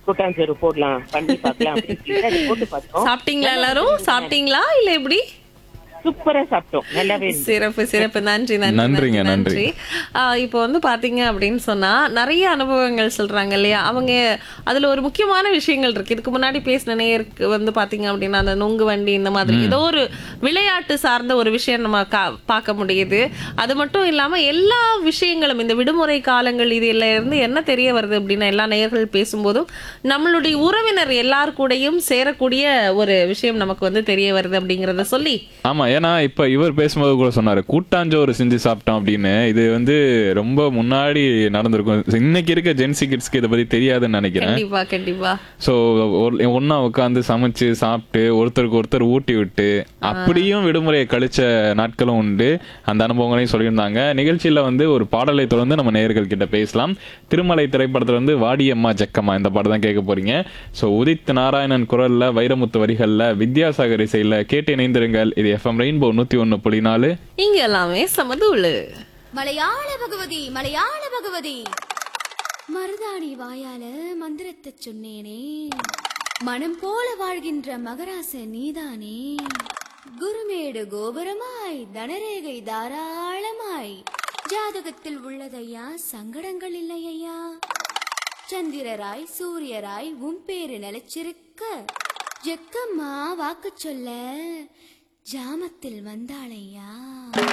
கூட்டாஞ்சோறு போடலாம் பண்ணி பார்க்கலாம் அப்படின்னு சொல்லிட்டு அதை போட்டு பார்த்தோம் சாப்பிட்டீங்களா எல்லாரும் சாப்பிட்டீங்களா இல்ல எப்படி சூப்பரா சாப்பிட்டோம் நல்லாவே இருந்துச்சு சிறப்பு சிறப்பு நன்றி நன்றி நன்றிங்க, நன்றி. ஆ, இப்போ வந்து பாத்தீங்க அப்படின்னு சொன்னா நிறைய அனுபவங்கள் சொல்றாங்க இல்லையா அவங்க அதுல ஒரு முக்கியமான விஷயங்கள் இருக்கு இதுக்கு முன்னாடி பேசின நேருக்கு வந்து பாத்தீங்க அப்படின்னா அந்த நுங்கு வண்டி இந்த மாதிரி ஏதோ ஒரு விளையாட்டு சார்ந்த ஒரு விஷயம் நம்ம கா- பார்க்க முடியுது அது மட்டும் இல்லாம எல்லா விஷயங்களும் இந்த விடுமுறை காலங்கள் இது எல்லாம் இருந்து என்ன தெரிய வருது அப்படின்னா எல்லா நேயர்கள் பேசும்போதும் நம்மளுடைய உறவினர் எல்லார் கூடயும் சேரக்கூடிய ஒரு விஷயம் நமக்கு வந்து தெரிய வருது அப்படிங்கறத சொல்லி ஆமா ஏன்னா இப்ப இவர் பேசும்போது கூட சொன்னாரு கூட்டாஞ்சோறு செஞ்சு சாப்பிட்டோம் அப்படின்னு இது வந்து ரொம்ப முன்னாடி நடந்திருக்கும் இன்னைக்கு இருக்க ஜென்சி கிட்ஸ்க்கு இதை பத்தி தெரியாதுன்னு நினைக்கிறேன் கண்டிப்பா கண்டிப்பா ஸோ ஒன்னா உட்காந்து சமைச்சு சாப்பிட்டு ஒருத்தருக்கு ஒருத்தர் ஊட்டி விட்டு அப்படியும் விடுமுறையை கழிச்ச நாட்களும் உண்டு அந்த அனுபவங்களையும் சொல்லியிருந்தாங்க நிகழ்ச்சியில வந்து ஒரு பாடலை தொடர்ந்து நம்ம நேயர்கள் கிட்ட பேசலாம் திருமலை திரைப்படத்துல வந்து வாடியம்மா ஜக்கம்மா இந்த பாடம் தான் கேட்க போறீங்க ஸோ உதித் நாராயணன் குரல்ல வைரமுத்து வரிகள்ல வித்யாசாகர் இசையில கேட்டு இணைந்திருங்கள் இது எஃப்எம் ரெயின்போ நூத்தி ஒன்னு புள்ளி நாலு இங்க எல்லாமே சமதூளு மலையாள பகவதி மலையாள பகவதி மருதாணி வாயால மந்திரத்தை சொன்னேனே மனம் போல வாழ்கின்ற மகராச நீதானே குருமேடு கோபுரமாய் தனரேகை தாராளமாய் ஜாதகத்தில் உள்ளதையா சங்கடங்கள் இல்லையா சந்திரராய் சூரியராய் உன் பேரு நிலைச்சிருக்க ஜெக்கம்மா வாக்கு சொல்ல ஜாமத்தில் வந்தாளையா